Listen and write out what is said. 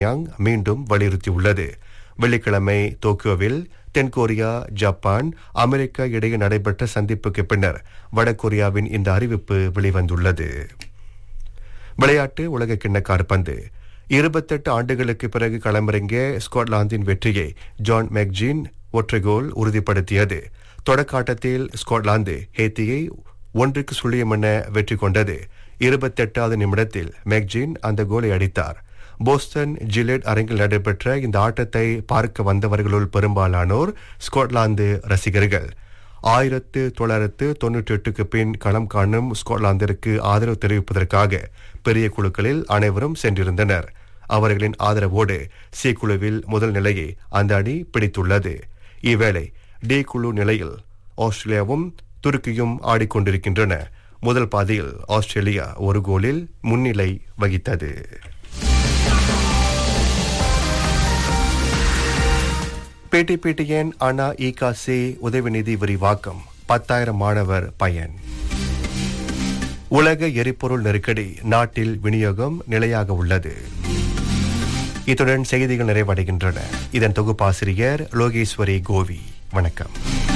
Yang மீண்டும் வலியுறுத்தியுள்ளது வெள்ளிக்கிழமை டோக்கியோவில் தென்கொரியா ஜப்பான் அமெரிக்கா இடையே நடைபெற்ற சந்திப்புக்கு பின்னர் வடகொரியாவின் இந்த அறிவிப்பு வெளிவந்துள்ளது விளையாட்டு உலக கிண்ண காற்பந்து இருபத்தெட்டு ஆண்டுகளுக்கு பிறகு களமிறங்கிய ஸ்காட்லாந்தின் வெற்றியை ஜான் மெக்ஜின் ஒற்றை கோல் உறுதிப்படுத்தியது தொடக்காட்டத்தில் ஸ்காட்லாந்து ஹேத்தியை ஒன்றுக்கு சுழியம் என வெற்றி கொண்டது இருபத்தெட்டாவது நிமிடத்தில் மெக்ஜின் அந்த கோலை அடித்தார் போஸ்டன் ஜிலெட் அரங்கில் நடைபெற்ற இந்த ஆட்டத்தை பார்க்க வந்தவர்களுள் பெரும்பாலானோர் ஸ்காட்லாந்து ரசிகர்கள் ஆயிரத்து தொள்ளாயிரத்து தொன்னூற்றி எட்டுக்கு பின் களம் காணும் ஸ்காட்லாந்திற்கு ஆதரவு தெரிவிப்பதற்காக பெரிய குழுக்களில் அனைவரும் சென்றிருந்தனர் அவர்களின் ஆதரவோடு சி குழுவில் முதல் நிலையை அந்த அணி பிடித்துள்ளது இவ்வேளை டி குழு நிலையில் ஆஸ்திரேலியாவும் துருக்கியும் ஆடிக்கொண்டிருக்கின்றன முதல் பாதியில் ஆஸ்திரேலியா ஒரு கோலில் முன்னிலை வகித்தது பேட்டிபேட்டியன் அண்ணா இகாசி உதவிநிதி விரிவாக்கம் பத்தாயிரம் மாணவர் பயன் உலக எரிபொருள் நெருக்கடி நாட்டில் விநியோகம் நிலையாக உள்ளது இத்துடன் செய்திகள் நிறைவடைகின்றன இதன் தொகுப்பாசிரியர் லோகேஸ்வரி கோவி வணக்கம்